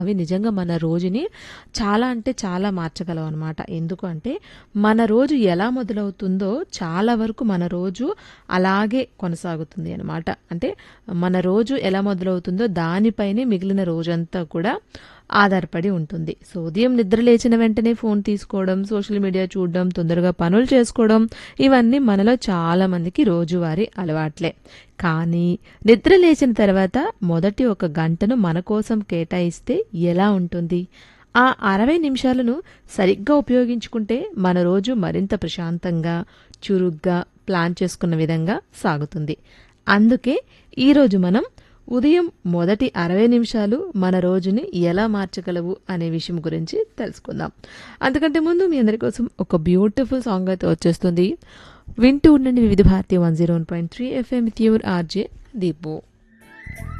అవి నిజంగా మన రోజుని చాలా అంటే చాలా మార్చగలవు అనమాట ఎందుకు అంటే మన రోజు ఎలా మొదలవుతుందో చాలా వరకు మన రోజు అలాగే కొనసాగుతుంది అనమాట అంటే మన రోజు ఎలా మొదలవుతుందో దానిపైనే మిగిలిన రోజంతా కూడా ఆధారపడి ఉంటుంది సో ఉదయం నిద్ర లేచిన వెంటనే ఫోన్ తీసుకోవడం సోషల్ మీడియా చూడడం తొందరగా పనులు చేసుకోవడం ఇవన్నీ మనలో చాలా మందికి రోజువారీ అలవాట్లే కానీ నిద్ర లేచిన తర్వాత మొదటి ఒక గంటను మన కోసం కేటాయిస్తే ఎలా ఉంటుంది ఆ అరవై నిమిషాలను సరిగ్గా ఉపయోగించుకుంటే మన రోజు మరింత ప్రశాంతంగా చురుగ్గా ప్లాన్ చేసుకున్న విధంగా సాగుతుంది అందుకే ఈరోజు మనం ఉదయం మొదటి అరవై నిమిషాలు మన రోజుని ఎలా మార్చగలవు అనే విషయం గురించి తెలుసుకుందాం అంతకంటే ముందు మీ అందరి కోసం ఒక బ్యూటిఫుల్ సాంగ్ అయితే వచ్చేస్తుంది వింటూ ఉండండి Vividh Bharati one zero one point three FM with your RJ Deepu